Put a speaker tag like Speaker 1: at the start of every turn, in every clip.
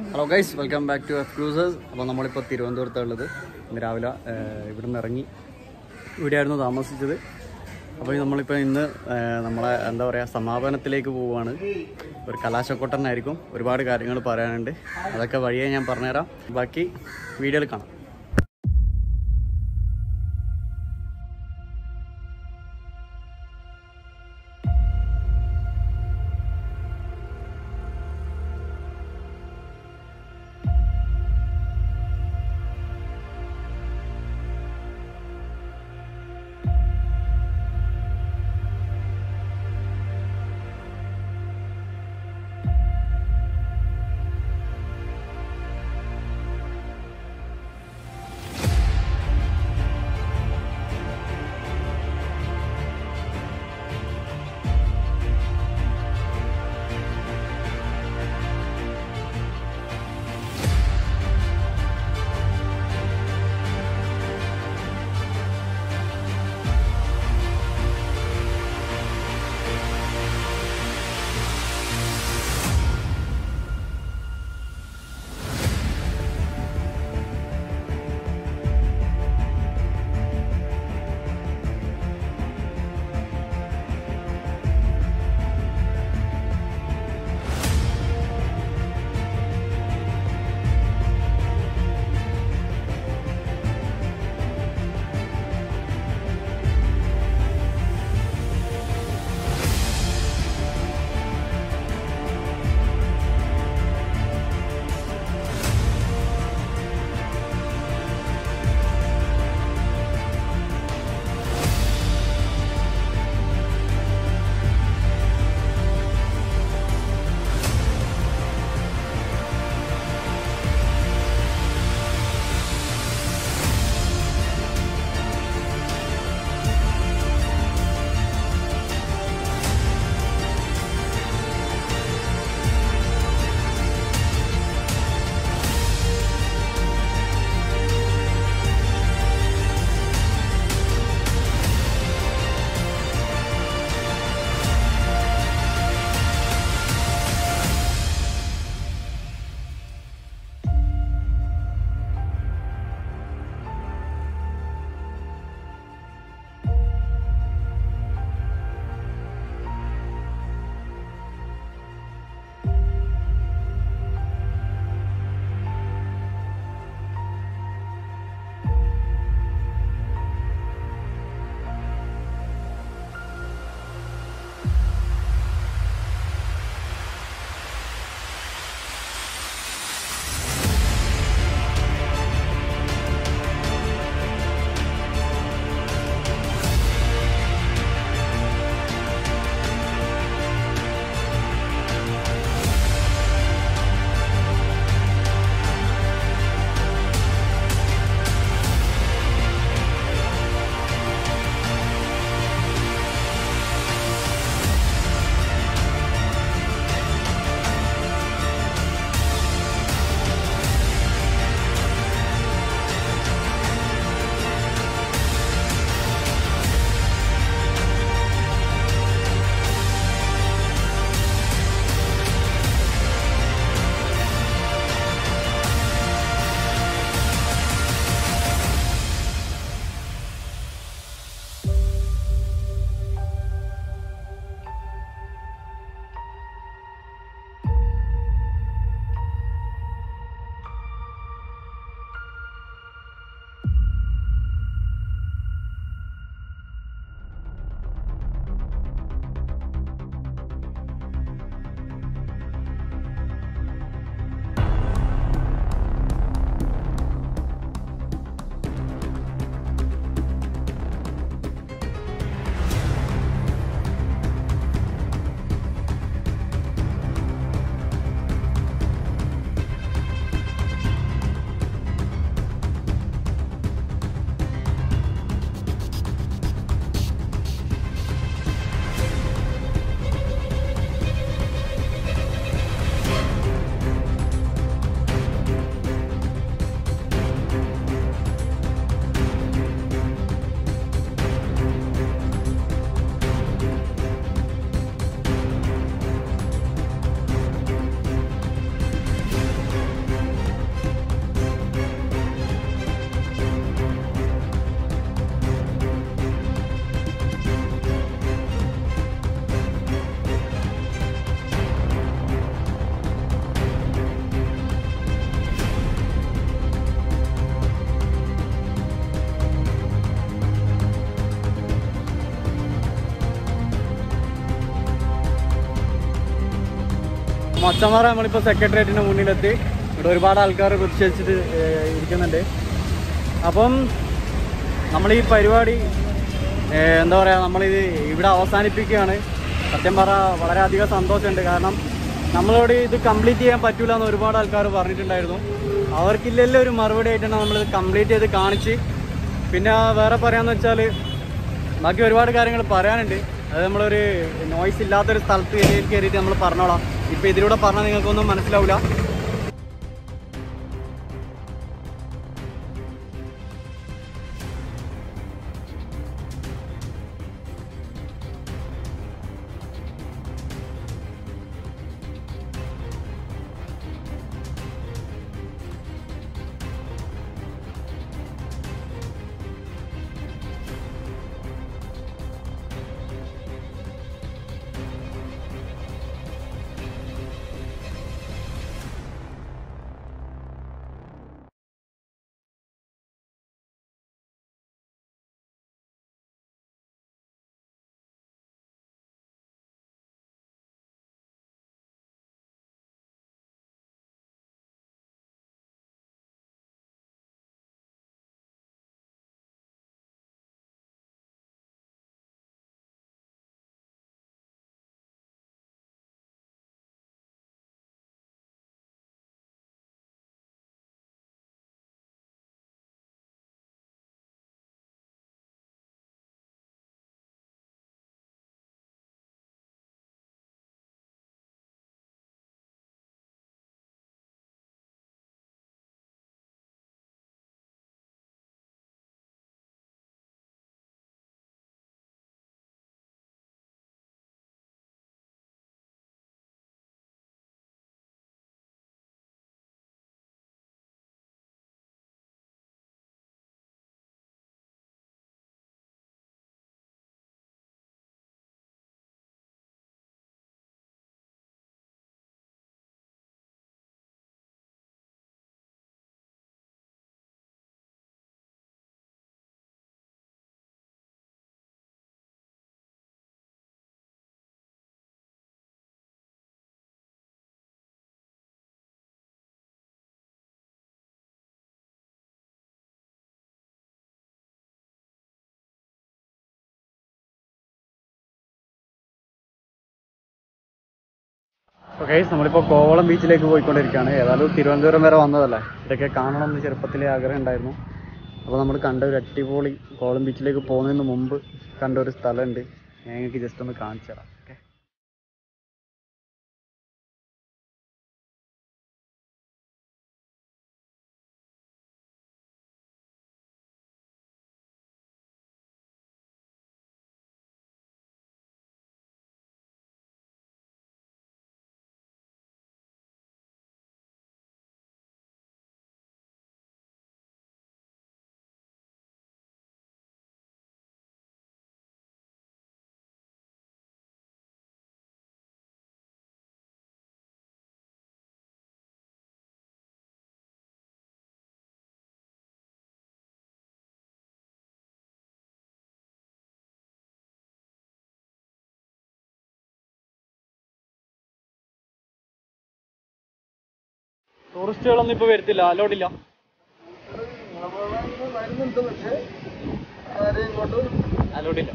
Speaker 1: hello guys welcome back to എക്സ്ക്ലൂസേഴ്സ് അപ്പോൾ നമ്മളിപ്പോൾ തിരുവനന്തപുരത്താണ് ഉള്ളത് ഇന്ന് രാവിലെ ഏഹ്, ഇവിടുന്ന് ഇറങ്ങി ഇവിടെയായിരുന്നു താമസിച്ചത് അപ്പോൾ നമ്മളിപ്പോൾ ഇന്ന് ഏഹ്, നമ്മളെ എന്താ പറയുക സമാപനത്തിലേക്ക് പോവുകയാണ് ഒരു കലാശക്കൊട്ടനായിരിക്കും ഒരുപാട് കാര്യങ്ങൾ പറയാനുണ്ട് അതൊക്കെ വഴിയെ ഞാൻ പറഞ്ഞുതരാം ബാക്കി വീഡിയോയിൽ കാണാം മച്ചന്മാരെ നമ്മളിപ്പോൾ സെക്രട്ടേറിയറ്റിന് മുന്നിലെത്തി ഇവിടെ ഒരുപാട് ആൾക്കാർ പ്രതിഷേധിച്ചിട്ട് ഏഹ്, ഇരിക്കുന്നുണ്ട് അപ്പം നമ്മൾ ഈ പരിപാടി ഏഹ്, എന്താ പറയുക നമ്മളിത് ഇവിടെ അവസാനിപ്പിക്കുകയാണ് സത്യം പറ വളരെയധികം സന്തോഷമുണ്ട് കാരണം നമ്മളോട് ഇത് കംപ്ലീറ്റ് ചെയ്യാൻ പറ്റൂല എന്ന് ഒരുപാട് ആൾക്കാർ പറഞ്ഞിട്ടുണ്ടായിരുന്നു അവർക്കില്ലല്ലോ ഒരു മറുപടി ആയിട്ടാണ് നമ്മളിത് കംപ്ലീറ്റ് ചെയ്ത് കാണിച്ച് പിന്നെ വേറെ പറയാന്ന് വെച്ചാൽ ബാക്കി ഒരുപാട് കാര്യങ്ങൾ പറയാനുണ്ട് അത് നമ്മളൊരു നോയ്സ് ഇല്ലാത്തൊരു സ്ഥലത്ത് ഏരിയയിൽ കയറിയിട്ട് നമ്മൾ പറഞ്ഞോളാം ഇപ്പം ഇതിലൂടെ പറഞ്ഞാൽ നിങ്ങൾക്കൊന്നും മനസ്സിലാവില്ല ഓക്കെ നമ്മളിപ്പോൾ കോവളം ബീച്ചിലേക്ക് പോയിക്കൊണ്ടിരിക്കുകയാണ് ഏതായാലും തിരുവനന്തപുരം വരെ വന്നതല്ലേ ഇതൊക്കെ കാണണം എന്ന് ചെറുപ്പത്തിലെ ആഗ്രഹം ഉണ്ടായിരുന്നു അപ്പോൾ നമ്മൾ കണ്ട ഒരു അടിപൊളി കോവളം ബീച്ചിലേക്ക് പോകുന്നതിന് മുമ്പ് കണ്ട ഒരു സ്ഥലമുണ്ട് ഞാൻ നിങ്ങൾക്ക് ജസ്റ്റ് ഒന്ന് കാണിച്ചു തരാം ഓക്കെ ടൂറിസ്റ്റുകളൊന്നും ഇപ്പോൾ വരത്തില്ല അലോട്ടില്ല
Speaker 2: വരുന്നുണ്ട് പക്ഷേ ആരെയും കൊണ്ട്
Speaker 1: അലോട്ടില്ല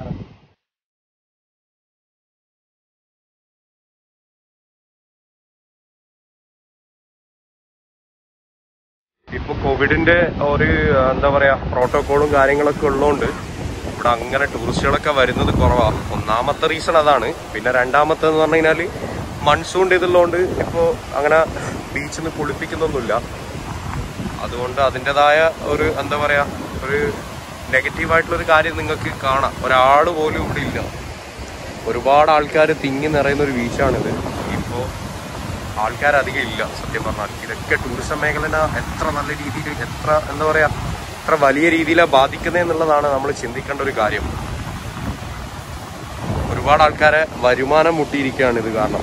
Speaker 3: ഇപ്പൊ കോവിഡിന്റെ ഒരു എന്താ പറയാ പ്രോട്ടോകോളും കാര്യങ്ങളൊക്കെ ഉള്ളതുകൊണ്ട് ഇവിടെ അങ്ങനെ ടൂറിസ്റ്റുകളൊക്കെ വരുന്നത് കുറവാ ഒന്നാമത്തെ റീസൺ അതാണ് പിന്നെ രണ്ടാമത്തെ എന്ന് പറഞ്ഞു കഴിഞ്ഞാല് മൺസൂൺ ഇതുള്ളതുകൊണ്ട് ഇപ്പോ അങ്ങനെ ബീച്ചിൽ നിന്ന് കുളിപ്പിക്കുന്നൊന്നുമില്ല അതുകൊണ്ട് അതിൻ്റെതായ ഒരു എന്താ പറയാ ഒരു നെഗറ്റീവായിട്ടുള്ള ഒരു കാര്യം നിങ്ങൾക്ക് കാണാം ഒരാൾ പോലും ഇവിടെ ഇല്ല ഒരുപാട് ആൾക്കാർ തിങ്ങി നിറയുന്ന ഒരു ബീച്ചാണിത് ഇപ്പോൾ ആൾക്കാർ അധികം ഇല്ല സത്യം പറഞ്ഞാൽ ഇതൊക്കെ ടൂറിസം മേഖലനെ എത്ര നല്ല രീതിയിൽ എത്ര എന്താ പറയാ എത്ര വലിയ രീതിയിലാണ് ബാധിക്കുന്നത് എന്നുള്ളതാണ് നമ്മൾ ചിന്തിക്കേണ്ട ഒരു കാര്യം ഒരുപാട് ആൾക്കാരെ വരുമാനം മുട്ടിയിരിക്കുകയാണ് ഇത് കാരണം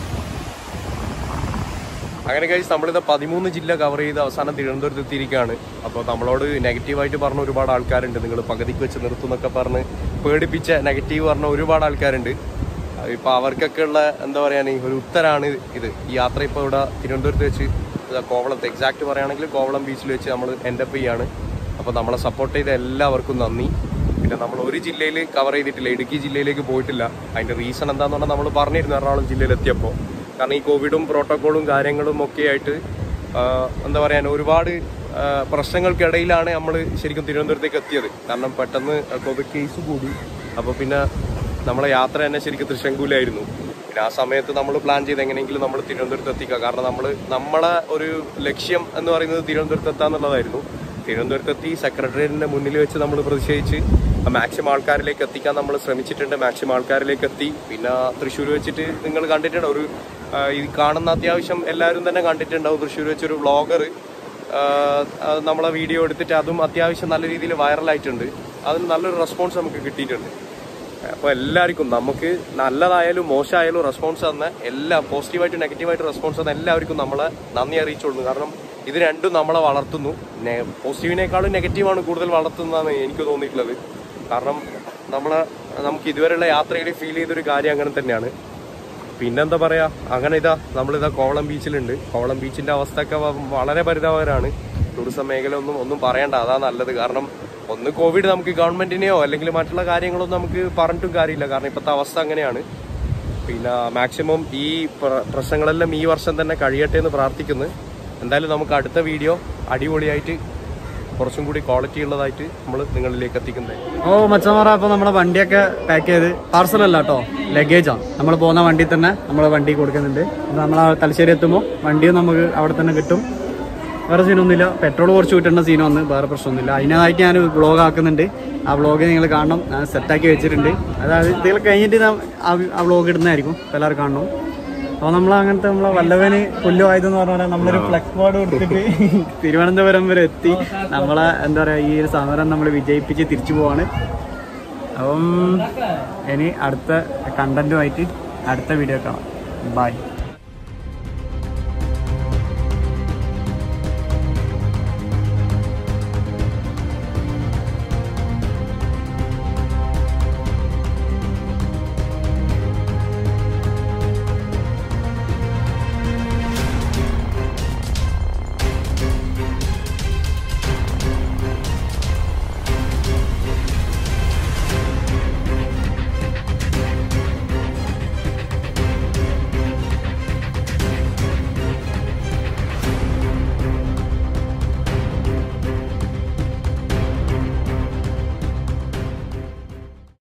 Speaker 3: അങ്ങനെ കഴിച്ച് നമ്മളിത് പതിമൂന്ന് ജില്ല കവർ ചെയ്ത് അവസാനം തിരുവനന്തപുരത്ത് എത്തിയിരിക്കുകയാണ് അപ്പോൾ നമ്മളോട് നെഗറ്റീവായിട്ട് പറഞ്ഞ ഒരുപാട് ആൾക്കാരുണ്ട് നിങ്ങൾ പകുതിക്ക് വെച്ച് നിർത്തും എന്നൊക്കെ പറഞ്ഞ് പേടിപ്പിച്ച നെഗറ്റീവ് പറഞ്ഞ ഒരുപാട് ആൾക്കാരുണ്ട് ഇപ്പൊ അവർക്കൊക്കെ ഉള്ള എന്താ പറയാ ഒരു ഉത്തരാണ് ഇത് ഈ യാത്ര ഇപ്പൊ ഇവിടെ തിരുവനന്തപുരത്ത് വെച്ച് ഇതാ കോവളത്ത് എക്സാക്ട് പറയുകയാണെങ്കിൽ കോവളം ബീച്ചിൽ വെച്ച് നമ്മൾ എൻഡപ്പ് ചെയ്യാണ് അപ്പോൾ നമ്മളെ സപ്പോർട്ട് ചെയ്ത എല്ലാവർക്കും നന്ദി പിന്നെ നമ്മൾ ഒരു ജില്ലയിൽ കവർ ചെയ്തിട്ടില്ല ഇടുക്കി ജില്ലയിലേക്ക് പോയിട്ടില്ല അതിന്റെ റീസൺ എന്താന്ന് പറഞ്ഞാൽ നമ്മൾ പറഞ്ഞിരുന്നു എറണാകുളം ജില്ലയിൽ എത്തിയപ്പോൾ കാരണം ഈ കോവിഡും പ്രോട്ടോക്കോളും കാര്യങ്ങളും ഒക്കെ ആയിട്ട് ആ, എന്താ പറയാൻ ഒരുപാട് ആ, പ്രശ്നങ്ങൾക്കിടയിലാണ് നമ്മൾ ശരിക്കും തിരുവനന്തപുരത്തേക്ക് എത്തിയത് കാരണം പെട്ടെന്ന് കോവിഡ് കേസ് കൂടി അപ്പോൾ പിന്നെ നമ്മളെ യാത്ര തന്നെ ശരിക്കും തൃശങ്കൂലായിരുന്നു പിന്നെ ആ സമയത്ത് നമ്മൾ പ്ലാൻ ചെയ്ത് എങ്ങനെയെങ്കിലും നമ്മൾ തിരുവനന്തപുരത്ത് എത്തിക്കുക കാരണം നമ്മൾ നമ്മളെ ഒരു ലക്ഷ്യം എന്ന് പറയുന്നത് തിരുവനന്തപുരത്ത് എത്താന്നുള്ളതായിരുന്നു തിരുവനന്തപുരത്തെത്തി സെക്രട്ടേറിയറ്റിന്റെ മുന്നിൽ വെച്ച് നമ്മൾ പ്രതിഷേധിച്ച് മാക്സിമം ആൾക്കാരിലേക്ക് എത്തിക്കാൻ നമ്മൾ ശ്രമിച്ചിട്ടുണ്ട് മാക്സിമം ആൾക്കാരിലേക്ക് എത്തി പിന്നെ തൃശ്ശൂർ വെച്ചിട്ട് നിങ്ങൾ കണ്ടിട്ടുണ്ട് ഒരു ആ, ഈ കാണുന്ന അത്യാവശ്യം എല്ലാവരും തന്നെ കണ്ടിട്ടുണ്ടാവും തൃശ്ശൂർ വെച്ചൊരു വ്ളോഗർ നമ്മളെ വീഡിയോ എടുത്തിട്ട് അതും അത്യാവശ്യം നല്ല രീതിയിൽ വൈറലായിട്ടുണ്ട് അതിന് നല്ലൊരു റെസ്പോൺസ് നമുക്ക് കിട്ടിയിട്ടുണ്ട് അപ്പോൾ എല്ലാവർക്കും നമുക്ക് നല്ലതായാലും മോശമായാലും റെസ്പോൺസ് തന്ന എല്ലാ പോസിറ്റീവായിട്ട് നെഗറ്റീവായിട്ട് റെസ്പോൺസ് തന്ന എല്ലാവർക്കും നമ്മളെ നന്ദി അറിയിച്ചോളുന്നു കാരണം ഇത് രണ്ടും നമ്മളെ വളർത്തുന്നു നെ- പോസിറ്റീവിനേക്കാളും നെഗറ്റീവാണ് കൂടുതൽ വളർത്തുന്നതാണ് എനിക്ക് തോന്നിയിട്ടുള്ളത് കാരണം നമ്മളെ നമുക്ക് ഇതുവരെയുള്ള യാത്രയിൽ ഫീൽ ചെയ്തൊരു കാര്യം അങ്ങനെ തന്നെയാണ് പിന്നെന്താ പറയാ അങ്ങനെ ഇതാ നമ്മളിതാ കോവളം ബീച്ചിലുണ്ട് കോവളം ബീച്ചിന്റെ അവസ്ഥയൊക്കെ വ- വളരെ പരിതാപകരമാണ് ടൂറിസം മേഖല ഒന്നും ഒന്നും പറയണ്ട അതാ നല്ലത് കാരണം ഒന്ന് കോവിഡ് നമുക്ക് ഗവൺമെന്റിനെയോ അല്ലെങ്കിൽ മറ്റുള്ള കാര്യങ്ങളൊന്നും നമുക്ക് പറഞ്ഞിട്ടും കാര്യമില്ല കാരണം ഇപ്പോഴത്തെ അവസ്ഥ അങ്ങനെയാണ് പിന്നെ മാക്സിമം ഈ പ്ര- പ്രശ്നങ്ങളെല്ലാം ഈ വർഷം തന്നെ കഴിയട്ടെ എന്ന് പ്രാർത്ഥിക്കുന്നു എന്തായാലും നമുക്ക് അടുത്ത വീഡിയോ അടിപൊളിയായിട്ട് കുറച്ചും കൂടി ക്വാളിറ്റി ഉള്ളതായിട്ട് നമ്മൾ നിങ്ങളിലേക്ക് എത്തിക്കുന്നത്
Speaker 1: ഓ മച്ചന്മാറ അപ്പൊ നമ്മുടെ വണ്ടിയൊക്കെ പാക്ക് ചെയ്ത് പാർസൽ അല്ല കേട്ടോ ലഗേജാണ് നമ്മൾ പോകുന്ന വണ്ടി തന്നെ നമ്മൾ വണ്ടി കൊടുക്കുന്നുണ്ട് നമ്മൾ തലശ്ശേരി എത്തുമ്പോൾ വണ്ടിയും നമുക്ക് അവിടെ തന്നെ കിട്ടും വേറെ സീനൊന്നുമില്ല പെട്രോൾ കുറച്ച് കിട്ടേണ്ട സീനൊന്നും വേറെ പ്രശ്നമൊന്നുമില്ല അതിനായിട്ട് ഞാൻ വ്ളോഗ് ആക്കുന്നുണ്ട് ആ വ്ളോഗ് നിങ്ങൾ കാണണം ഞാൻ സെറ്റാക്കി വെച്ചിട്ടുണ്ട് അതായത് ഇതിൽ കഴിഞ്ഞിട്ട് ഞാൻ ആ- ആ വ്ളോഗ് ഇടുന്നതായിരിക്കും അപ്പോൾ എല്ലാവരും കാണണം അപ്പോൾ നമ്മൾ അങ്ങനത്തെ നമ്മളെ വല്ലവന് പുല്ലുമായതെന്ന് പറഞ്ഞാൽ നമ്മളൊരു ഫ്ലക്സ് ബോർഡ് കൊടുത്തിട്ട് തിരുവനന്തപുരം വരെ എത്തി നമ്മളെ എന്താ പറയുക ഈ ഒരു സമരം നമ്മൾ വിജയിപ്പിച്ച് തിരിച്ചു പോവാണ് അപ്പം ഇനി അടുത്ത കണ്ടന്റുമായിട്ട് അടുത്ത വീഡിയോ കാണാം ബൈ